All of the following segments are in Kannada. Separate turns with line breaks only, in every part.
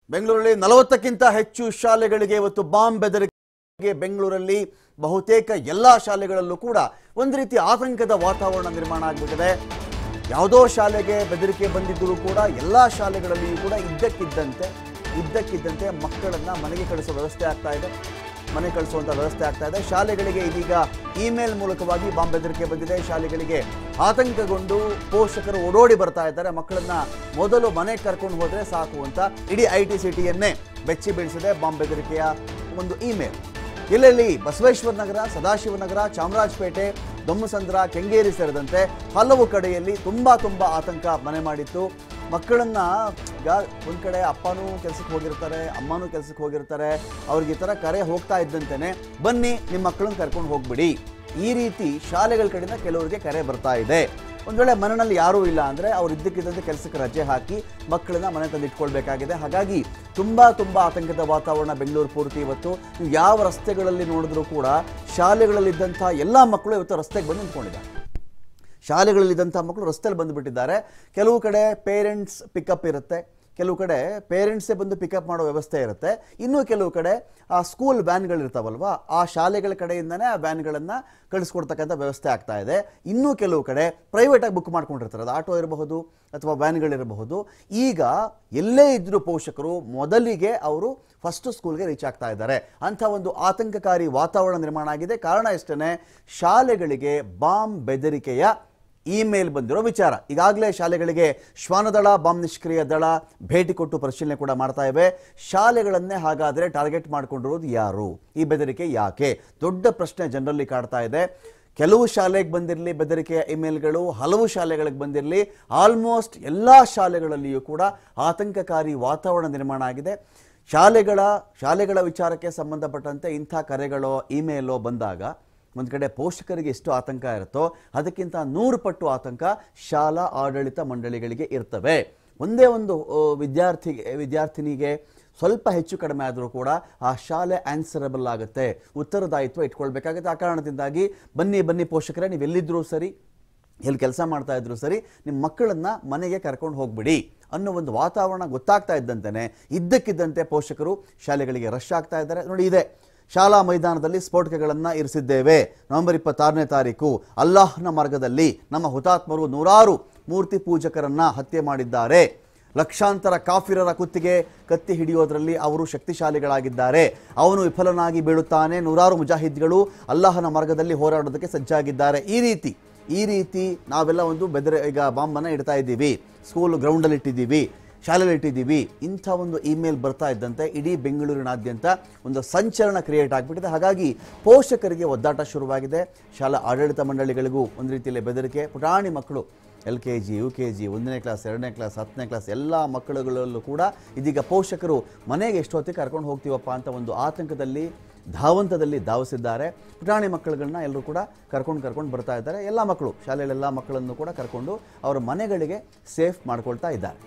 ಬೆಂಗಳೂರಲ್ಲಿ ನಲವತ್ತಕ್ಕಿಂತ ಹೆಚ್ಚು ಶಾಲೆಗಳಿಗೆ ಇವತ್ತು ಬಾಂಬ್ ಬೆದರಿಕೆ ಬೆಂಗಳೂರಲ್ಲಿ ಬಹುತೇಕ ಎಲ್ಲಾ ಶಾಲೆಗಳಲ್ಲೂ ಕೂಡ ಒಂದು ರೀತಿ ಆತಂಕದ ವಾತಾವರಣ ನಿರ್ಮಾಣ ಆಗಿಬಿಟ್ಟಿದೆ ಯಾವುದೋ ಶಾಲೆಗೆ ಬೆದರಿಕೆ ಬಂದಿದ್ದರೂ ಕೂಡ ಎಲ್ಲಾ ಶಾಲೆಗಳಲ್ಲಿಯೂ ಕೂಡ ಇದ್ದಕ್ಕಿದ್ದಂತೆ ಇದ್ದಕ್ಕಿದ್ದಂತೆ ಮಕ್ಕಳನ್ನ ಮನೆಗೆ ಕಳಿಸೋ ವ್ಯವಸ್ಥೆ ಆಗ್ತಾ ಇದೆ ಮನೆ ಕಳಿಸುವಂತ ವ್ಯವಸ್ಥೆ ಆಗ್ತಾ ಇದೆ ಶಾಲೆಗಳಿಗೆ ಇದೀಗ ಇಮೇಲ್ ಮೂಲಕವಾಗಿ ಬಾಂಬ್ ಬೆದರಿಕೆ ಬಂದಿದೆ ಶಾಲೆಗಳಿಗೆ ಆತಂಕಗೊಂಡು ಪೋಷಕರು ಓಡೋಡಿ ಬರ್ತಾ ಇದ್ದಾರೆ ಮಕ್ಕಳನ್ನ ಮೊದಲು ಮನೆಗೆ ಕರ್ಕೊಂಡು ಹೋದ್ರೆ ಸಾಕು ಅಂತ ಇಡೀ ಐ ಟಿ ಸಿಟಿಯನ್ನೇ ಬೆಚ್ಚಿ ಬೀಳಿಸಿದೆ ಬಾಂಬ್ ಬೆದರಿಕೆಯ ಒಂದು ಇಮೇಲ್ ಎಲ್ಲೆಲ್ಲಿ ಬಸವೇಶ್ವರ ನಗರ ಸದಾಶಿವನಗರ ಚಾಮರಾಜಪೇಟೆ ದೊಮ್ಮಸಂದ್ರ ಕೆಂಗೇರಿ ಸೇರಿದಂತೆ ಹಲವು ಕಡೆಯಲ್ಲಿ ತುಂಬಾ ತುಂಬಾ ಆತಂಕ ಮನೆ ಮಾಡಿತ್ತು ಮಕ್ಕಳನ್ನ ಈಗ ಒಂದ್ ಕಡೆ ಅಪ್ಪನೂ ಕೆಲ್ಸಕ್ಕೆ ಹೋಗಿರ್ತಾರೆ ಅಮ್ಮನೂ ಕೆಲ್ಸಕ್ಕೆ ಹೋಗಿರ್ತಾರೆ ಅವ್ರಿಗೆ ಈ ಥರ ಕರೆ ಹೋಗ್ತಾ ಇದ್ದಂತೆನೆ ಬನ್ನಿ ನಿಮ್ಮ ಮಕ್ಕಳನ್ನ ಕರ್ಕೊಂಡು ಹೋಗ್ಬಿಡಿ ಈ ರೀತಿ ಶಾಲೆಗಳ ಕಡೆಯಿಂದ ಕೆಲವರಿಗೆ ಕರೆ ಬರ್ತಾ ಇದೆ ಒಂದ್ ವೇಳೆ ಮನೆಯಲ್ಲಿ ಯಾರೂ ಇಲ್ಲ ಅಂದ್ರೆ ಅವ್ರು ಇದ್ದಕ್ಕಿದ್ದಂತೆ ಕೆಲಸಕ್ಕೆ ರಜೆ ಹಾಕಿ ಮಕ್ಕಳನ್ನ ಮನೆ ತಂದು ಇಟ್ಕೊಳ್ಬೇಕಾಗಿದೆ ಹಾಗಾಗಿ ತುಂಬಾ ತುಂಬಾ ಆತಂಕದ ವಾತಾವರಣ ಬೆಂಗಳೂರು ಪೂರ್ತಿ ಇವತ್ತು ನೀವು ಯಾವ ರಸ್ತೆಗಳಲ್ಲಿ ನೋಡಿದ್ರೂ ಕೂಡ ಶಾಲೆಗಳಲ್ಲಿದ್ದಂಥ ಎಲ್ಲ ಮಕ್ಕಳು ಇವತ್ತು ರಸ್ತೆಗೆ ಬಂದು ನಿಂತ್ಕೊಂಡಿದ್ದಾರೆ ಶಾಲೆಗಳಲ್ಲಿದ್ದಂಥ ಮಕ್ಕಳು ರಸ್ತೆಯಲ್ಲಿ ಬಂದುಬಿಟ್ಟಿದ್ದಾರೆ ಕೆಲವು ಕಡೆ ಪೇರೆಂಟ್ಸ್ ಪಿಕಪ್ ಇರುತ್ತೆ ಕೆಲವು ಕಡೆ ಪೇರೆಂಟ್ಸೇ ಬಂದು ಪಿಕಪ್ ಮಾಡೋ ವ್ಯವಸ್ಥೆ ಇರುತ್ತೆ ಇನ್ನು ಕೆಲವು ಕಡೆ ಆ ಸ್ಕೂಲ್ ವ್ಯಾನ್ಗಳಿರ್ತಾವಲ್ವಾ ಆ ಶಾಲೆಗಳ ಕಡೆಯಿಂದನೇ ಆ ವ್ಯಾನ್ಗಳನ್ನು ಕಳಿಸ್ಕೊಡ್ತಕ್ಕಂಥ ವ್ಯವಸ್ಥೆ ಆಗ್ತಾ ಇದೆ ಇನ್ನೂ ಕೆಲವು ಕಡೆ ಪ್ರೈವೇಟಾಗಿ ಬುಕ್ ಮಾಡ್ಕೊಂಡಿರ್ತಾರೆ ಅದು ಆಟೋ ಇರಬಹುದು ಅಥವಾ ವ್ಯಾನ್ಗಳಿರಬಹುದು ಈಗ ಎಲ್ಲೇ ಇದ್ದರೂ ಪೋಷಕರು ಮೊದಲಿಗೆ ಅವರು ಫಸ್ಟ್ ಸ್ಕೂಲ್ಗೆ ರೀಚ್ ಆಗ್ತಾ ಇದ್ದಾರೆ ಅಂಥ ಒಂದು ಆತಂಕಕಾರಿ ವಾತಾವರಣ ನಿರ್ಮಾಣ ಆಗಿದೆ ಕಾರಣ ಇಷ್ಟೇ ಶಾಲೆಗಳಿಗೆ ಬಾಂಬ್ ಬೆದರಿಕೆಯ ಇಮೇಲ್ ಬಂದಿರೋ ವಿಚಾರ ಈಗಾಗಲೇ ಶಾಲೆಗಳಿಗೆ ಶ್ವಾನದಳ ಬಾಂಬ್ ನಿಷ್ಕ್ರಿಯ ದಳ ಭೇಟಿ ಕೊಟ್ಟು ಪರಿಶೀಲನೆ ಕೂಡ ಮಾಡ್ತಾ ಇವೆ ಶಾಲೆಗಳನ್ನೇ ಹಾಗಾದರೆ ಟಾರ್ಗೆಟ್ ಮಾಡ್ಕೊಂಡಿರೋದು ಯಾರು ಈ ಬೆದರಿಕೆ ಯಾಕೆ ದೊಡ್ಡ ಪ್ರಶ್ನೆ ಜನರಲ್ಲಿ ಕಾಡ್ತಾ ಇದೆ ಕೆಲವು ಶಾಲೆಗೆ ಬಂದಿರಲಿ ಬೆದರಿಕೆಯ ಇಮೇಲ್ಗಳು ಹಲವು ಶಾಲೆಗಳಿಗೆ ಬಂದಿರಲಿ ಆಲ್ಮೋಸ್ಟ್ ಎಲ್ಲ ಶಾಲೆಗಳಲ್ಲಿಯೂ ಕೂಡ ಆತಂಕಕಾರಿ ವಾತಾವರಣ ನಿರ್ಮಾಣ ಆಗಿದೆ ಶಾಲೆಗಳ ಶಾಲೆಗಳ ವಿಚಾರಕ್ಕೆ ಸಂಬಂಧಪಟ್ಟಂತೆ ಇಂಥ ಕರೆಗಳೋ ಇಮೇಲೋ ಬಂದಾಗ ಒಂದು ಕಡೆ ಪೋಷಕರಿಗೆ ಎಷ್ಟು ಆತಂಕ ಇರುತ್ತೋ ಅದಕ್ಕಿಂತ ನೂರು ಪಟ್ಟು ಆತಂಕ ಶಾಲಾ ಆಡಳಿತ ಮಂಡಳಿಗಳಿಗೆ ಇರ್ತವೆ ಒಂದೇ ಒಂದು ಆ, ವಿದ್ಯಾರ್ಥಿ ವಿದ್ಯಾರ್ಥಿನಿಗೆ ಸ್ವಲ್ಪ ಹೆಚ್ಚು ಕಡಿಮೆ ಆದರೂ ಕೂಡ ಆ ಶಾಲೆ ಆನ್ಸರಬಲ್ ಆಗುತ್ತೆ ಉತ್ತರದಾಯಿತ್ವ ಇಟ್ಕೊಳ್ಬೇಕಾಗುತ್ತೆ ಆ ಕಾರಣದಿಂದಾಗಿ ಬನ್ನಿ ಬನ್ನಿ ಪೋಷಕರೇ ನೀವು ಎಲ್ಲಿದ್ದರೂ ಸರಿ ಎಲ್ಲಿ ಕೆಲಸ ಮಾಡ್ತಾ ಇದ್ರು ಸರಿ ನಿಮ್ಮ ಮಕ್ಕಳನ್ನ ಮನೆಗೆ ಕರ್ಕೊಂಡು ಹೋಗ್ಬಿಡಿ ಅನ್ನೋ ಒಂದು ವಾತಾವರಣ ಗೊತ್ತಾಗ್ತಾ ಇದ್ದಂತೆಯೇ ಇದ್ದಕ್ಕಿದ್ದಂತೆ ಪೋಷಕರು ಶಾಲೆಗಳಿಗೆ ರಶ್ ಆಗ್ತಾ ಇದ್ದಾರೆ ನೋಡಿ ಇದೆ ಶಾಲಾ ಮೈದಾನದಲ್ಲಿ ಸ್ಫೋಟಕಗಳನ್ನು ಇರಿಸಿದ್ದೇವೆ ನವೆಂಬರ್ ಇಪ್ಪತ್ತಾರನೇ ತಾರೀಕು ಅಲ್ಲಾಹ್ನ ಮಾರ್ಗದಲ್ಲಿ ನಮ್ಮ ಹುತಾತ್ಮರು ನೂರಾರು ಮೂರ್ತಿ ಪೂಜಕರನ್ನ ಹತ್ಯೆ ಮಾಡಿದ್ದಾರೆ ಲಕ್ಷಾಂತರ ಕಾಫಿರರ ಕುತ್ತಿಗೆ ಕತ್ತಿ ಹಿಡಿಯೋದ್ರಲ್ಲಿ ಅವರು ಶಕ್ತಿಶಾಲಿಗಳಾಗಿದ್ದಾರೆ ಅವನು ವಿಫಲನಾಗಿ ಬೀಳುತ್ತಾನೆ ನೂರಾರು ಮುಜಾಹಿದ್ಗಳು ಅಲ್ಲಾಹನ ಮಾರ್ಗದಲ್ಲಿ ಹೋರಾಡೋದಕ್ಕೆ ಸಜ್ಜಾಗಿದ್ದಾರೆ ಈ ರೀತಿ ಈ ರೀತಿ ನಾವೆಲ್ಲ ಒಂದು ಬೆದರೆ ಈಗ ಬಾಂಬನ್ನು ಇಡ್ತಾ ಇದ್ದೀವಿ ಸ್ಕೂಲ್ ಗ್ರೌಂಡಲ್ಲಿ ಇಟ್ಟಿದ್ದೀವಿ ಶಾಲೆಯಲ್ಲಿ ಇಟ್ಟಿದ್ದೀವಿ ಇಂಥ ಒಂದು ಇಮೇಲ್ ಬರ್ತಾ ಇದ್ದಂತೆ ಇಡೀ ಬೆಂಗಳೂರಿನಾದ್ಯಂತ ಒಂದು ಸಂಚಲನ ಕ್ರಿಯೇಟ್ ಆಗಿಬಿಟ್ಟಿದೆ ಹಾಗಾಗಿ ಪೋಷಕರಿಗೆ ಒದ್ದಾಟ ಶುರುವಾಗಿದೆ ಶಾಲಾ ಆಡಳಿತ ಮಂಡಳಿಗಳಿಗೂ ಒಂದು ರೀತಿಯಲ್ಲಿ ಬೆದರಿಕೆ ಪುಟಾಣಿ ಮಕ್ಕಳು L K G U K G ಒಂದನೇ ಕ್ಲಾಸ್ ಎರಡನೇ ಕ್ಲಾಸ್ ಹತ್ತನೇ ಕ್ಲಾಸ್ ಎಲ್ಲ ಮಕ್ಕಳುಗಳಲ್ಲೂ ಕೂಡ ಇದೀಗ ಪೋಷಕರು ಮನೆಗೆ ಎಷ್ಟೊತ್ತಿಗೆ ಕರ್ಕೊಂಡು ಹೋಗ್ತೀವಪ್ಪ ಅಂತ ಒಂದು ಆತಂಕದಲ್ಲಿ ಧಾವಂತದಲ್ಲಿ ಧಾವಿಸಿದ್ದಾರೆ ಪುಟಾಣಿ ಮಕ್ಕಳುಗಳನ್ನ ಎಲ್ಲರೂ ಕೂಡ ಕರ್ಕೊಂಡು ಕರ್ಕೊಂಡು ಬರ್ತಾ ಇದ್ದಾರೆ ಎಲ್ಲ ಮಕ್ಕಳು ಶಾಲೆಯಲ್ಲಿ ಎಲ್ಲ ಮಕ್ಕಳನ್ನು ಕೂಡ ಕರ್ಕೊಂಡು ಅವರ ಮನೆಗಳಿಗೆ ಸೇಫ್ ಮಾಡ್ಕೊಳ್ತಾ ಇದ್ದಾರೆ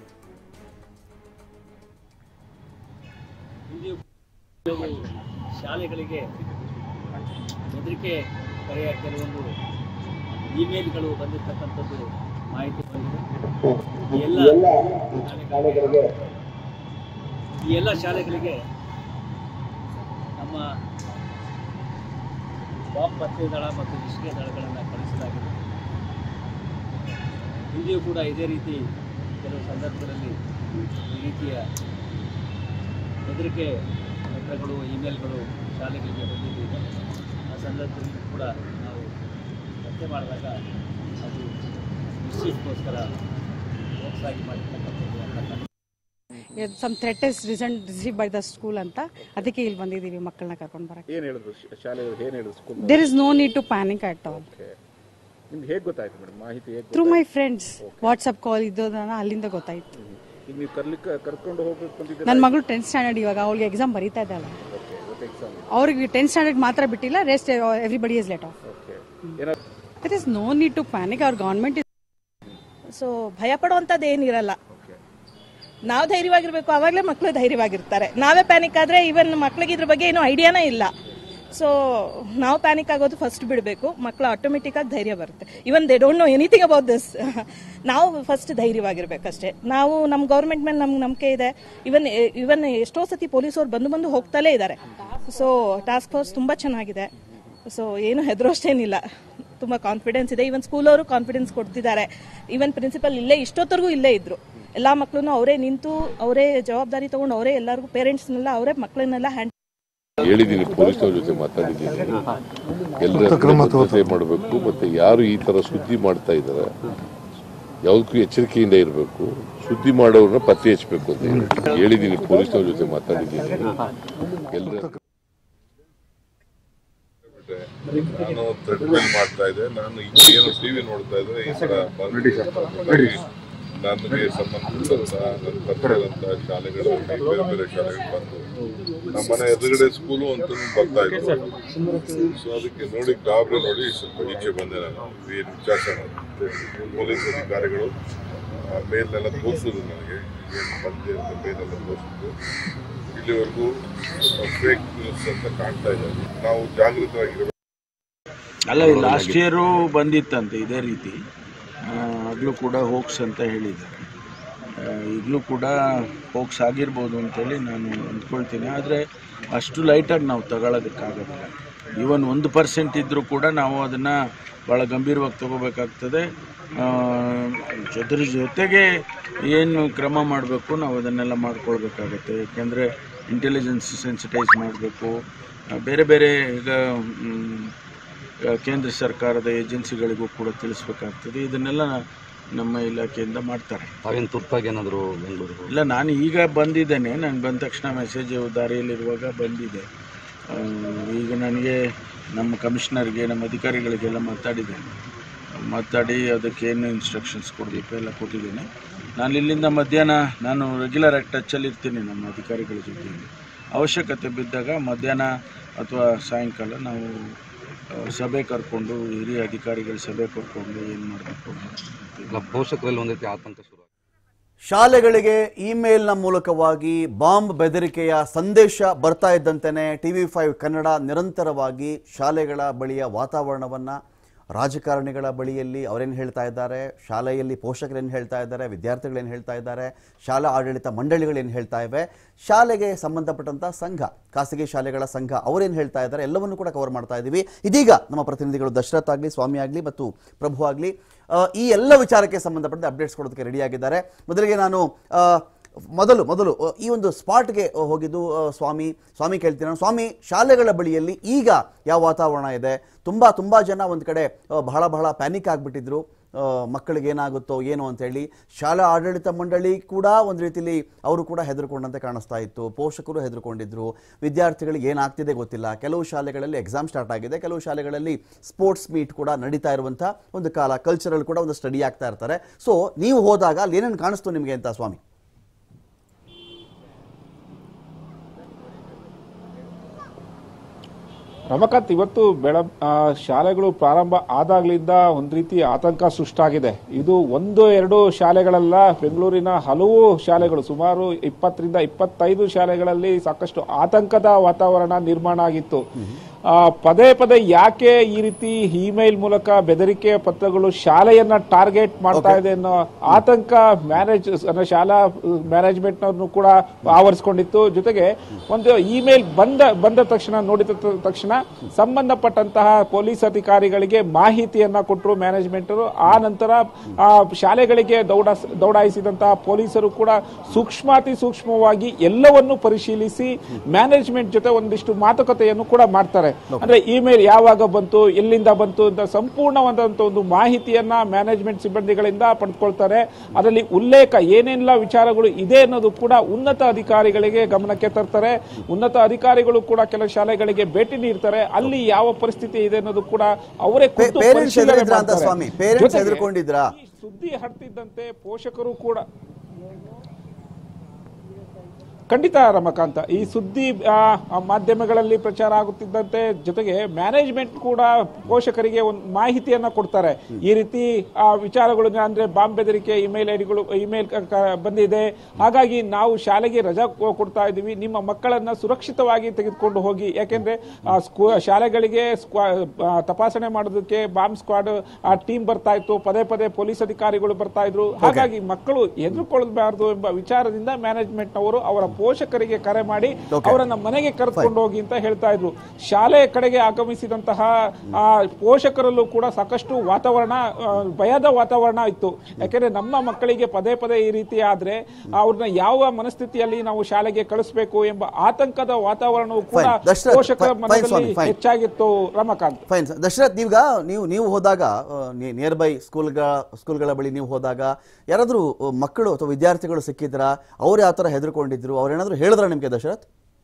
ಇಂದಿಗೂ ಕೆಲವು ಶಾಲೆಗಳಿಗೆ ಬೆದರಿಕೆ ಕರೆಯ ಕೆಲವೊಂದು ಇಮೇಲ್ಗಳು ಬಂದಿರತಕ್ಕಂಥದ್ದು ಮಾಹಿತಿ ಬಂದಿದೆ ಈ ಎಲ್ಲ ಶಾಲೆಗಳಿಗೆ ಈ ಎಲ್ಲ ಶಾಲೆಗಳಿಗೆ ನಮ್ಮ ಬಾಂಬ್ ಪತ್ತೆ ದಳ ಮತ್ತು ನಿಷ್ಕ್ರಿಯ ದಳಗಳನ್ನು ಕಳಿಸಲಾಗಿದೆ ಇಂದಿಯೂ ಕೂಡ ಇದೇ ರೀತಿ ಕೆಲವು ಸಂದರ್ಭಗಳಲ್ಲಿ ಈ ರೀತಿಯ ಬೆದರಿಕೆ ಪತ್ರಗಳು ಇಮೇಲ್ಗಳು ಶಾಲೆಗಳಿಗೆ ಬಂದಿದ್ದೀವಿ ಆ ಸಂದರ್ಭದಲ್ಲಿ ಕೂಡ ನಾವು ಪತ್ತೆ ಮಾಡಿದಾಗ ಅದು ನಿಶ್ಚಿತಕ್ಕೋಸ್ಕರ ಹೋಗ್ಸಾಗಿ ಮಾಡಿರ್ತಕ್ಕಂಥದ್ದು ಅಂತ ನಮಗೆ
some threat is recent receive by the school ಅಂತ ಅದಕ್ಕೆ ಇಲ್ಲಿ ಬಂದಿದ್ದೀವಿ ಮಕ್ಕಳನ್ನ ಕರ್ಕೊಂಡು ಬರಕ್ಕೆ
ಏನ್ ಹೇಳಿದ್ರು ಶ- ಶಾಲೆಯವರು ಏನ್ ಹೇಳಿದ್ರು school
there is no need to panic at all
ನಿಮ್ಗೆ ಹೇಗ್ ಗೊತ್ತಾಯ್ತು ಮೇಡಮ್ ಮಾಹಿತಿ ಹೇಗ್
through my friends WhatsApp call ಇದ್ದೋದನ್ನ ಅಲ್ಲಿಂದ ಗೊತ್ತಾಯ್ತು
ಈಗ ನೀವು ಕರ್ಲಿಕ್ಕೆ ಕರ್ಕೊಂಡು ಹೋಗ್ಬೇಕು ಬಂದಿದ್ದೀರಾ
ನನ್ನ ಮಗಳು ಟೆಂತ್ ಸ್ಟ್ಯಾಂಡರ್ಡ್ ಇವಾಗ ಅವಳಿಗೆ ಎಕ್ಸಾಮ್ ಬರೀತಾ ಇದ್ದಾಳೆ
ಓಕೆ ಇವತ್ತು ಎಕ್ಸಾಮ್
ಅವ್ರಿಗೆ ಟೆಂತ್ ಸ್ಟ್ಯಾಂಡರ್ಡ್ ಮಾತ್ರ ಬಿಟ್ಟಿಲ್ಲ rest everybody is let off
okay ಏನಾದ್ರು
there is no need to panic ಅವ್ರ ಗೌರ್ಮೆಂಟ್
ಸೊ ಭಯ ಪಡುವಂಥದ್ದು ಏನಿರಲ್ಲ ನಾವು ಧೈರ್ಯವಾಗಿರ್ಬೇಕು ಅವಾಗಲೇ ಮಕ್ಕಳು ಧೈರ್ಯವಾಗಿರ್ತಾರೆ ನಾವೇ ಪ್ಯಾನಿಕ್ ಆದ್ರೆ ಇವನ್ ಮಕ್ಳಿಗೆ ಇದ್ರ ಬಗ್ಗೆ ಏನು ಐಡಿಯಾನೇ ಇಲ್ಲ ಸೊ ನಾವು ಪ್ಯಾನಿಕ್ ಆಗೋದು ಫಸ್ಟ್ ಬಿಡಬೇಕು ಮಕ್ಕಳು ಆಟೋಮೆಟಿಕ್ ಆಗಿ ಧೈರ್ಯ ಬರುತ್ತೆ even they don't know anything about this ನಾವು ಫಸ್ಟ್ ಧೈರ್ಯವಾಗಿರ್ಬೇಕಷ್ಟೇ ನಾವು ನಮ್ಮ ಗೌರ್ಮೆಂಟ್ ಮೇಲೆ ನಮ್ಗೆ ನಂಬಿಕೆ ಇದೆ ಇವನ್ ಇವನ್ ಎಷ್ಟೋ ಸತಿ ಪೊಲೀಸವ್ರು ಬಂದು ಬಂದು ಹೋಗ್ತಲೇ ಇದ್ದಾರೆ ಸೊ ಟಾಸ್ಕ್ ಫೋರ್ಸ್ ತುಂಬ ಚೆನ್ನಾಗಿದೆ ಸೊ ಏನು ಹೆದರೋಷ್ಟೇನಿಲ್ಲ ತುಂಬ ಕಾನ್ಫಿಡೆನ್ಸ್ ಇದೆ ಇವನ್ ಸ್ಕೂಲ್ ಅವರು ಕಾನ್ಫಿಡೆನ್ಸ್ ಕೊಡ್ತಿದ್ದಾರೆ ಇವನ್ ಪ್ರಿನ್ಸಿಪಲ್ ಇಲ್ಲೇ ಇಷ್ಟೊತ್ತರೆಗೂ ಇಲ್ಲೇ ಇದ್ರು ಎಲ್ಲಾ ಮಕ್ಕಳನ್ನು ಅವರೇ ನಿಂತು ಅವರೇ ಜವಾಬ್ದಾರಿ ತಗೊಂಡು ಅವರೇ ಎಲ್ಲರಿಗೂ ಪೇರೆಂಟ್ಸ್ನೆಲ್ಲ ಅವರೇ ಮಕ್ಕಳನ್ನೆಲ್ಲ ಹ್ಯಾಂಡ್
ಹೇಳಿದ್ದೀನಿ ಪೊಲೀಸ್ನವ್ರ ಜೊತೆ ಮಾತಾಡಿದ್ದೀನಿ ಎಲ್ಲರ ಜೊತೆ ಮಾಡಬೇಕು ಮತ್ತೆ ಯಾರು ಈ ತರ ಸುದ್ದಿ ಮಾಡ್ತಾ ಇದ್ದಾರೆ ಯಾವುದಕ್ಕೂ ಎಚ್ಚರಿಕೆಯಿಂದ ಇರಬೇಕು ಸುದ್ದಿ ಮಾಡೋರನ್ನ ಪತ್ತೆ ಹಚ್ಚಬೇಕು ಅಂತ ಹೇಳಿ ಹೇಳಿದ್ದೀನಿ ಪೊಲೀಸ್ನವ್ರ ಜೊತೆ ಮಾತಾಡಿದ್ದೀನಿ ಎಲ್ಲರ
ನಾನು ಥ್ರೆಡ್ ಮೇಲ್ ಮಾಡ್ತಾ ಇದ್ದೆ ನಾನು ಈಗ ಏನು ಟಿವಿ ನೋಡ್ತಾ ಇದ್ರೆ ಈ ತರ ಬಂದು ನನಗೆ ಸಂಬಂಧಪಟ್ಟಂತ ನನ್ನ ಪಕ್ಕದಂತ ಶಾಲೆಗಳು ಬೇರೆ ಬೇರೆ ಶಾಲೆಗಳು ಬಂದು ನಮ್ಮ ಮನೆ ಎದುರುಗಡೆ ಸ್ಕೂಲು ಅಂತ ಬರ್ತಾ ಇದ್ರು ಸೊ ಅದಕ್ಕೆ ನೋಡಿ ಗಾಬರಿ ನೋಡಿ ಸ್ವಲ್ಪ ಈಚೆ ಬಂದೆ ನಾನು ಏನು ವಿಚಾರಿಸೋಣ ಪೊಲೀಸ್ ಅಧಿಕಾರಿಗಳು ಮೇಲ್ನೆಲ್ಲ ತೋರಿಸಿದ್ರು ನನಗೆ ಏನು ಬಂದಿದೆ ಅಂತ ಮೇಲೆಲ್ಲ ತೋರಿಸಿದ್ರು ಇಲ್ಲಿವರೆಗೂ ಫೇಕ್ ನ್ಯೂಸ್ ಅಂತ ಕಾಣ್ತಾ ಇದೆ ನಾವು ಜಾಗೃತವಾಗಿರಬೇಕು
ಅಲ್ಲ ಲಾಸ್ಟ್ ಇಯರು ಬಂದಿತ್ತಂತೆ ಇದೇ ರೀತಿ ಆಗಲೂ ಕೂಡ ಹೋಗ್ಸ್ ಅಂತ ಹೇಳಿದ್ದಾರೆ ಈಗಲೂ ಕೂಡ ಹೋಗ್ಸ್ ಆಗಿರ್ಬೋದು ಅಂತೇಳಿ ನಾನು ಅಂದ್ಕೊಳ್ತೀನಿ ಆದರೆ ಅಷ್ಟು ಲೈಟಾಗಿ ನಾವು ತಗೊಳ್ಳೋದಕ್ಕಾಗೋದಿಲ್ಲ ಈವನ್ ಒಂದು ಪರ್ಸೆಂಟ್ ಇದ್ದರೂ ಕೂಡ ನಾವು ಅದನ್ನು ಭಾಳ ಗಂಭೀರವಾಗಿ ತಗೋಬೇಕಾಗ್ತದೆ ಆ, ಅದ್ರ ಜೊತೆಗೆ ಏನು ಕ್ರಮ ಮಾಡಬೇಕು ನಾವು ಅದನ್ನೆಲ್ಲ ಮಾಡ್ಕೊಳ್ಬೇಕಾಗತ್ತೆ ಯಾಕೆಂದರೆ ಇಂಟೆಲಿಜೆನ್ಸ್ ಸೆನ್ಸಿಟೈಸ್ ಮಾಡಬೇಕು ಬೇರೆ ಬೇರೆ ಈಗ ಮ್, ಆ, ಕೇಂದ್ರ ಸರ್ಕಾರದ ಏಜೆನ್ಸಿಗಳಿಗೂ ಕೂಡ ತಿಳಿಸ್ಬೇಕಾಗ್ತದೆ ಇದನ್ನೆಲ್ಲ ನಮ್ಮ ಇಲಾಖೆಯಿಂದ ಮಾಡ್ತಾರೆ
ತಾವೇನು ತುರ್ತಾಗಿ ಏನಾದರೂ ಬೆಂಗಳೂರು
ಇಲ್ಲ ನಾನು ಈಗ ಬಂದಿದ್ದೇನೆ ನಾನು ಬಂದ ತಕ್ಷಣ ಮೆಸೇಜ್ ದಾರಿಯಲ್ಲಿರುವಾಗ ಬಂದಿದೆ ಆ, ಈಗ ನನಗೆ ನಮ್ಮ ಕಮಿಷನರ್ಗೆ ನಮ್ಮ ಅಧಿಕಾರಿಗಳಿಗೆಲ್ಲ ಮಾತಾಡಿದ್ದೇನೆ ಮಾತಾಡಿ ಅದಕ್ಕೆ ಏನು ಇನ್ಸ್ಟ್ರಕ್ಷನ್ಸ್ ಕೊಡಬೇಕು ಎಲ್ಲ ಕೊಟ್ಟಿದ್ದೇನೆ ನಾನು ಇಲ್ಲಿಂದ ಮಧ್ಯಾಹ್ನ ನಾನು ರೆಗ್ಯುಲರ್ ಆಗಿ ಟಚ್ಚಲ್ಲಿ ಇರ್ತೀನಿ ನಮ್ಮ ಅಧಿಕಾರಿಗಳ ಜೊತೆಯಲ್ಲಿ ಅವಶ್ಯಕತೆ ಬಿದ್ದಾಗ ಮಧ್ಯಾಹ್ನ ಅಥವಾ ಸಾಯಂಕಾಲ ನಾವು ಆ, ಸಭೆ ಕರ್ಕೊಂಡು ಹಿರಿಯ ಅಧಿಕಾರಿಗಳ ಸಭೆ ಕರ್ಕೊಂಡು ಏನು ಮಾಡಬೇಕು
ಇಲ್ಲ ಪೋಷಕರಲ್ಲಿ ಒಂದು ರೀತಿ ಆತಂಕ ಶುರು
ಶಾಲೆಗಳಿಗೆ ಇಮೇಲ್ನ ಮೂಲಕವಾಗಿ ಬಾಂಬ್ ಬೆದರಿಕೆಯ ಸಂದೇಶ ಬರ್ತಾ ಇದ್ದಂತೆಯೇ ಟಿ ವಿ ಫೈವ್ ಕನ್ನಡ ನಿರಂತರವಾಗಿ ಶಾಲೆಗಳ ಬಳಿಯ ವಾತಾವರಣವನ್ನು ರಾಜಕಾರಣಿಗಳ ಬಳಿಯಲ್ಲಿ ಅವರೇನು ಹೇಳ್ತಾ ಇದ್ದಾರೆ ಶಾಲೆಯಲ್ಲಿ ಪೋಷಕರೇನು ಹೇಳ್ತಾ ಇದ್ದಾರೆ ವಿದ್ಯಾರ್ಥಿಗಳೇನು ಹೇಳ್ತಾ ಇದ್ದಾರೆ ಶಾಲಾ ಆಡಳಿತ ಮಂಡಳಿಗಳೇನು ಹೇಳ್ತಾ ಇವೆ ಶಾಲೆಗೆ ಸಂಬಂಧಪಟ್ಟಂಥ ಸಂಘ ಖಾಸಗಿ ಶಾಲೆಗಳ ಸಂಘ ಅವರೇನು ಹೇಳ್ತಾ ಇದ್ದಾರೆ ಎಲ್ಲವನ್ನು ಕೂಡ ಕವರ್ ಮಾಡ್ತಾ ಇದ್ದೀವಿ ಇದೀಗ ನಮ್ಮ ಪ್ರತಿನಿಧಿಗಳು ದಶರಥ್ ಆಗಲಿ ಸ್ವಾಮಿ ಆಗಲಿ ಮತ್ತು ಪ್ರಭು ಆಗಲಿ ಈ ಎಲ್ಲ ವಿಚಾರಕ್ಕೆ ಸಂಬಂಧಪಟ್ಟ ಅಪ್ಡೇಟ್ಸ್ ಕೊಡೋದಕ್ಕೆ ರೆಡಿಯಾಗಿದ್ದಾರೆ ಮೊದಲಿಗೆ ನಾನು ಆ, ಮೊದಲು ಮೊದಲು ಆ, ಈ ಒಂದು ಸ್ಪಾಟ್ಗೆ ಹೋಗಿದ್ದು ಆ, ಸ್ವಾಮಿ ಸ್ವಾಮಿ ಕೇಳ್ತೀನಿ ನಾನು ಸ್ವಾಮಿ ಶಾಲೆಗಳ ಬಳಿಯಲ್ಲಿ ಈಗ ಯಾವ ವಾತಾವರಣ ಇದೆ ತುಂಬ ತುಂಬ ಜನ ಒಂದು ಕಡೆ ಆ, ಬಹಳ ಬಹಳ ಪ್ಯಾನಿಕ್ ಆಗಿಬಿಟ್ಟಿದ್ರು ಮಕ್ಕಳಿಗೆ ಏನಾಗುತ್ತೋ ಏನೋ ಅಂತೇಳಿ ಶಾಲಾ ಆಡಳಿತ ಮಂಡಳಿ ಕೂಡ ಒಂದು ರೀತಿಲಿ ಅವರು ಕೂಡ ಹೆದರ್ಕೊಂಡಂತೆ ಕಾಣಿಸ್ತಾ ಇತ್ತು ಪೋಷಕರು ಹೆದರ್ಕೊಂಡಿದ್ರು ವಿದ್ಯಾರ್ಥಿಗಳಿಗೆ ಏನಾಗ್ತಿದೆ ಗೊತ್ತಿಲ್ಲ ಕೆಲವು ಶಾಲೆಗಳಲ್ಲಿ ಎಕ್ಸಾಮ್ ಸ್ಟಾರ್ಟ್ ಆಗಿದೆ ಕೆಲವು ಶಾಲೆಗಳಲ್ಲಿ ಸ್ಪೋರ್ಟ್ಸ್ ಮೀಟ್ ಕೂಡ ನಡೀತಾ ಇರುವಂಥ ಒಂದು ಕಾಲ ಕಲ್ಚರಲ್ ಕೂಡ ಒಂದು ಸ್ಟಡಿ ಆಗ್ತಾ ಇರ್ತಾರೆ ಸೊ ನೀವು ಹೋದಾಗ ಅಲ್ಲಿ ಏನೇನು ಕಾಣಿಸ್ತು ನಿಮಗೆ ಅಂತ ಸ್ವಾಮಿ
ರಮಕಾಂತ್ ಇವತ್ತು ಬೆಳ ಆ, ಶಾಲೆಗಳು ಪ್ರಾರಂಭ ಆದಾಗ್ಲಿಂದ ಒಂದು ರೀತಿ ಆತಂಕ ಸೃಷ್ಟಾಗಿದೆ ಇದು ಒಂದು ಎರಡು ಶಾಲೆಗಳಲ್ಲ ಬೆಂಗಳೂರಿನ ಹಲವು ಶಾಲೆಗಳು ಸುಮಾರು ಇಪ್ಪತ್ತರಿಂದ ಇಪ್ಪತ್ತೈದು ಶಾಲೆಗಳಲ್ಲಿ ಸಾಕಷ್ಟು ಆತಂಕದ ವಾತಾವರಣ ನಿರ್ಮಾಣ ಆಗಿತ್ತು ಆ, ಪದೇ ಪದೇ ಯಾಕೆ ಈ ರೀತಿ ಇಮೇಲ್ ಮೂಲಕ ಬೆದರಿಕೆ ಪತ್ರಗಳು ಶಾಲೆಯನ್ನ ಟಾರ್ಗೆಟ್ ಮಾಡ್ತಾ ಇದೆ ಅನ್ನೋ ಆತಂಕ ಮ್ಯಾನೇಜ್ ಅಂದ್ರೆ ಶಾಲಾ ಮ್ಯಾನೇಜ್ಮೆಂಟ್ ನವ್ರನ್ನು ಕೂಡ ಆವರಿಸಿಕೊಂಡಿತ್ತು ಜೊತೆಗೆ ಒಂದು ಇಮೇಲ್ ಬಂದ ಬಂದ ತಕ್ಷಣ ನೋಡಿದ ತ- ತಕ್ಷಣ ಸಂಬಂಧಪಟ್ಟಂತಹ ಪೊಲೀಸ್ ಅಧಿಕಾರಿಗಳಿಗೆ ಮಾಹಿತಿಯನ್ನ ಕೊಟ್ಟರು ಮ್ಯಾನೇಜ್ಮೆಂಟ್ ಆ ನಂತರ ಆ ಶಾಲೆಗಳಿಗೆ ದೌಡ ದೌಡಾಯಿಸಿದಂತಹ ಪೊಲೀಸರು ಕೂಡ ಸೂಕ್ಷ್ಮಾತಿ ಸೂಕ್ಷ್ಮವಾಗಿ ಎಲ್ಲವನ್ನು ಪರಿಶೀಲಿಸಿ ಮ್ಯಾನೇಜ್ಮೆಂಟ್ ಜೊತೆ ಒಂದಿಷ್ಟು ಮಾತುಕತೆಯನ್ನು ಕೂಡ ಮಾಡ್ತಾರೆ ಅಂದ್ರೆ ಇಮೇಲ್ ಯಾವಾಗ ಬಂತು ಎಲ್ಲಿಂದ ಬಂತು ಅಂತ ಸಂಪೂರ್ಣವಾದಂತ ಒಂದು ಮಾಹಿತಿಯನ್ನ ಮ್ಯಾನೇಜ್ಮೆಂಟ್ ಸಿಬ್ಬಂದಿಗಳಿಂದ ಪಡೆದುಕೊಳ್ತಾರೆ ಅದರಲ್ಲಿ ಉಲ್ಲೇಖ ಏನೆಲ್ಲ ವಿಚಾರಗಳು ಇದೆ ಅನ್ನೋದು ಕೂಡ ಉನ್ನತ ಅಧಿಕಾರಿಗಳಿಗೆ ಗಮನಕ್ಕೆ ತರ್ತಾರೆ ಉನ್ನತ ಅಧಿಕಾರಿಗಳು ಕೂಡ ಕೆಲವು ಶಾಲೆಗಳಿಗೆ ಭೇಟಿ ನೀಡ್ತಾರೆ ಅಲ್ಲಿ ಯಾವ ಪರಿಸ್ಥಿತಿ ಇದೆ ಅನ್ನೋದು ಕೂಡ ಅವರೇ ಖುದ್ದು
ಪೇರೆಂಟ್ಸ್
ಪರಿಶೀಲನೆ
ಹೆದರಿದ್ರ ಅಂತ
ಮಾಡ್ತಾರೆ.
ಸ್ವಾಮಿ ಪೇರೆಂಟ್ಸ್
ಜೊತೆಗೆ
ಹೆದರ್ಕೊಂಡಿದ್ರಾ
ಈ ಸುದ್ದಿ ಹಡ್ತಿದ್ದಂತೆ ಪೋಷಕರು ಕೂಡ ಖಂಡಿತ ರಮಕಾಂತ ಈ ಸುದ್ದಿ ಆ, ಆ, ಮಾಧ್ಯಮಗಳಲ್ಲಿ ಪ್ರಚಾರ ಆಗುತ್ತಿದ್ದಂತೆ ಜೊತೆಗೆ ಮ್ಯಾನೇಜ್ಮೆಂಟ್ ಕೂಡ ಪೋಷಕರಿಗೆ ಒಂದು ಮಾಹಿತಿಯನ್ನ ಕೊಡ್ತಾರೆ ಈ ರೀತಿ ಆ ವಿಚಾರಗಳು ಅಂದ್ರೆ ಬಾಂಬ್ ಬೆದರಿಕೆ ಇಮೇಲ್ ಐಡಿಗಳು ಇಮೇಲ್ ಬಂದಿದೆ ಹಾಗಾಗಿ ನಾವು ಶಾಲೆಗೆ ರಜಾ ಕೊ- ಕೊಡ್ತಾ ಇದ್ದೀವಿ ನಿಮ್ಮ ಮಕ್ಕಳನ್ನ ಸುರಕ್ಷಿತವಾಗಿ ತೆಗೆದುಕೊಂಡು ಹೋಗಿ ಯಾಕೆಂದ್ರೆ ಆ, ಸ್ಕೂ ಶಾಲೆಗಳಿಗೆ ಸ್ಕ್ವಾ- ಆ, ತಪಾಸಣೆ ಮಾಡೋದಕ್ಕೆ ಬಾಂಬ್ ಸ್ಕ್ವಾಡ್ ಆ ಟೀಮ್ ಬರ್ತಾ ಇತ್ತು ಪದೇ ಪದೇ ಪೊಲೀಸ್ ಅಧಿಕಾರಿಗಳು ಬರ್ತಾ ಇದ್ರು ಹಾಗಾಗಿ ಮಕ್ಕಳು ಎದುರುಕೊಳ್ಳಬಾರದು ಎಂಬ ವಿಚಾರದಿಂದ ಮ್ಯಾನೇಜ್ಮೆಂಟ್ ನವರು ಅವರ ಪೋಷಕರಿಗೆ ಕರೆ ಮಾಡಿ
Okay.
ಅವರನ್ನ ಮನೆಗೆ ಕರೆದುಕೊಂಡು ಹೋಗಿ ಅಂತ ಹೇಳ್ತಾ ಇದ್ರು ಶಾಲೆ ಕಡೆಗೆ ಆಗಮಿಸಿದಂತಹ ಆ ಪೋಷಕರಲ್ಲೂ ಕೂಡ ಸಾಕಷ್ಟು ವಾತಾವರಣ ಆ, ಭಯದ ವಾತಾವರಣ ಇತ್ತು ಯಾಕೆಂದ್ರೆ ನಮ್ಮ ಮಕ್ಕಳಿಗೆ ಪದೇ ಪದೇ ಈ ರೀತಿ ಆದ್ರೆ ಅವ್ರನ್ನ ಯಾವ ಮನಸ್ಥಿತಿಯಲ್ಲಿ ನಾವು ಶಾಲೆಗೆ ಕಳಿಸ್ಬೇಕು ಎಂಬ ಆತಂಕದ ವಾತಾವರಣವು ಕೂಡ
Fine. ದಶರಥ್,
ಪೋಷಕರ
fine, fine, ಸ್ವಾಮಿ,
ಮನದಲ್ಲಿ
fine.
ಹೆಚ್ಚಾಗಿತ್ತು ರಮಕಾಂತ್
ಫೈನ್ ದಶರಥ್ ನೀವೀಗ ನೀವು ನೀವು ಹೋದಾಗ ನಿಯರ್ ಬೈ ಸ್ಕೂಲ್ಗಳ ಸ್ಕೂಲ್ಗಳ ಬಳಿ ನೀವು ಹೋದಾಗ ಯಾರಾದರೂ ಮಕ್ಕಳು ಅಥವಾ ವಿದ್ಯಾರ್ಥಿಗಳು ಸಿಕ್ಕಿದ್ರಾ ಅವ್ರು ಯಾವ ಥರ ಹೆದರ್ಕೊಂಡಿದ್ರು ಅವ್ರೇನಾದರೂ ಹೇಳಿದ್ರ ನಿಮಗೆ ದಶರಥ್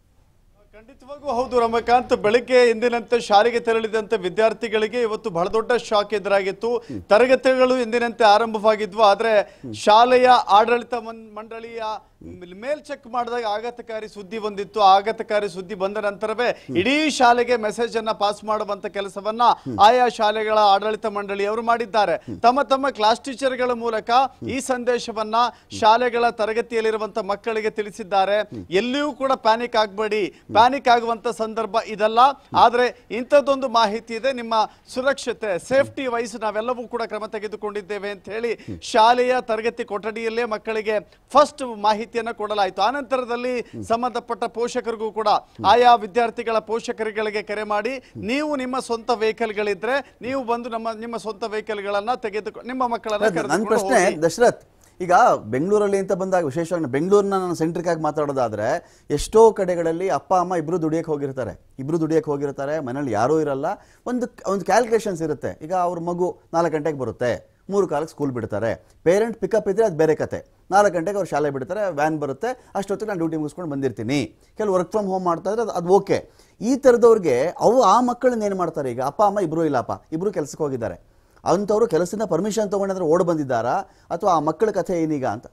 ಖಂಡಿತವಾಗೂ ಹೌದು ರಮಕಾಂತ್ ಬೆಳಿಗ್ಗೆ ಎಂದಿನಂತೆ ಶಾಲೆಗೆ ತೆರಳಿದಂತೆ ವಿದ್ಯಾರ್ಥಿಗಳಿಗೆ ಇವತ್ತು ಬಹಳ ದೊಡ್ಡ ಶಾಕ್ ಎದುರಾಗಿತ್ತು ತರಗತಿಗಳು ಎಂದಿನಂತೆ ಆರಂಭವಾಗಿದ್ವು ಆದ್ರೆ ಶಾಲೆಯ ಆಡಳಿತ ಮನ್- ಮಂಡಳಿಯ ಮೇಲ್ ಚೆಕ್ ಮಾಡಿದಾಗ ಆಘಾತಕಾರಿ ಸುದ್ದಿ ಬಂದಿತ್ತು ಆ ಆಘಾತಕಾರಿ ಸುದ್ದಿ ಬಂದ ನಂತರವೇ ಇಡೀ ಶಾಲೆಗೆ ಮೆಸೇಜ್ ಅನ್ನ ಪಾಸ್ ಮಾಡುವಂತ ಕೆಲಸವನ್ನ ಆಯಾ ಶಾಲೆಗಳ ಆಡಳಿತ ಮಂಡಳಿಯವರು ಮಾಡಿದ್ದಾರೆ ತಮ್ಮ ತಮ್ಮ ಕ್ಲಾಸ್ ಟೀಚರ್ಗಳ ಮೂಲಕ ಈ ಸಂದೇಶವನ್ನ ಶಾಲೆಗಳ ತರಗತಿಯಲ್ಲಿರುವಂತ ಮಕ್ಕಳಿಗೆ ತಿಳಿಸಿದ್ದಾರೆ ಎಲ್ಲಿಯೂ ಕೂಡ ಪ್ಯಾನಿಕ್ ಆಗಬೇಡಿ ಪ್ಯಾನಿಕ್ ಆಗುವಂತ ಸಂದರ್ಭ ಇದಲ್ಲ ಆದ್ರೆ ಇಂಥದ್ದೊಂದು ಮಾಹಿತಿ ಇದೆ ನಿಮ್ಮ ಸುರಕ್ಷತೆ ಸೇಫ್ಟಿ ವೈಸ್ ನಾವೆಲ್ಲವೂ ಕೂಡ ಕ್ರಮ ತೆಗೆದುಕೊಂಡಿದ್ದೇವೆ ಅಂತ ಹೇಳಿ ಶಾಲೆಯ ತರಗತಿ ಕೊಠಡಿಯಲ್ಲೇ ಮಕ್ಕಳಿಗೆ ಫಸ್ಟ್ ಮಾಹಿತಿಯನ್ನ ಕೊಡಲಾಯಿತು ಆನಂತರದಲ್ಲಿ ಸಂಬಂಧಪಟ್ಟ ಪೋಷಕರಿಗೂ ಕೂಡ ಆಯಾ ವಿದ್ಯಾರ್ಥಿಗಳ ಪೋಷಕರುಗಳಿಗೆ ಕರೆ ಮಾಡಿ ನೀವು ನಿಮ್ಮ ಸ್ವಂತ ವೆಹಿಕಲ್ಗಳಿದ್ರೆ ನೀವು ಬಂದು ನಮ್ಮ ನಿಮ್ಮ ಸ್ವಂತ ವೆಹಿಕಲ್ಗಳನ್ನ ತೆಗೆದುಕೊಂಡು ನಿಮ್ಮ ಮಕ್ಕಳನ್ನ
ನನ್ನ
ಕರೆದುಕೊಂಡು
ಪ್ರಶ್ನೆ
ಹೋಗಿ.
ದಶರಥ್ ಈಗ ಬೆಂಗಳೂರಲ್ಲಿ ಅಂತ ಬಂದಾಗ ವಿಶೇಷವಾಗಿ ಬೆಂಗಳೂರಿನ ನಾನು ಸೆಂಟ್ರಿಕ್ ಆಗಿ ಮಾತಾಡೋದಾದ್ರೆ ಎಷ್ಟೋ ಕಡೆಗಳಲ್ಲಿ ಅಪ್ಪ ಅಮ್ಮ ಇಬ್ರು ದುಡಿಯಕ್ಕೆ ಹೋಗಿರ್ತಾರೆ ಇಬ್ರು ದುಡಿಯಕ್ಕೆ ಹೋಗಿರ್ತಾರೆ ಮನೇಲಿ ಯಾರೂ ಇರಲ್ಲ ಒಂದು ಒಂದು ಕ್ಯಾಲ್ಕುಲೇಷನ್ಸ್ ಇರುತ್ತೆ ಈಗ ಅವ್ರ ಮಗು ನಾಲ್ಕು ಗಂಟೆಗೆ ಬರುತ್ತೆ ಮೂರು ಕಾಲಕ್ಕೆ ಸ್ಕೂಲ್ ಬಿಡ್ತಾರೆ ಪೇರೆಂಟ್ ಪಿಕಪ್ ಇದ್ರೆ ಅದು ಬೇರೆ ಕತೆ ನಾಲ್ಕು ಗಂಟೆಗೆ ಅವ್ರು ಶಾಲೆ ಬಿಡ್ತಾರೆ ವ್ಯಾನ್ ಬರುತ್ತೆ ಅಷ್ಟೊತ್ತಿಗೆ ನಾನು ಡ್ಯೂಟಿ ಮುಗಿಸ್ಕೊಂಡು ಬಂದಿರ್ತೀನಿ ಕೆಲವು ವರ್ಕ್ ಫ್ರಮ್ ಹೋಮ್ ಮಾಡ್ತಾ ಇದ್ರೆ ಅದು- ಅದು ಓಕೆ ಈ ಥರದವ್ರಿಗೆ ಅವು ಆ ಮಕ್ಕಳನ್ನ ಏನು ಮಾಡ್ತಾರೆ ಈಗ ಅಪ್ಪ ಅಮ್ಮ ಇಬ್ಬರು ಇಲ್ಲಪ್ಪ ಇಬ್ಬರು ಕೆಲಸಕ್ಕೆ ಹೋಗಿದ್ದಾರೆ ಅಂಥವ್ರು ಕೆಲಸದಿಂದ ಪರ್ಮಿಷನ್ ತೊಗೊಂಡ್ರೆ ಓಡ್ ಬಂದಿದ್ದಾರಾ ಅಥವಾ ಆ ಮಕ್ಕಳ ಕಥೆ ಏನೀಗ ಅಂತ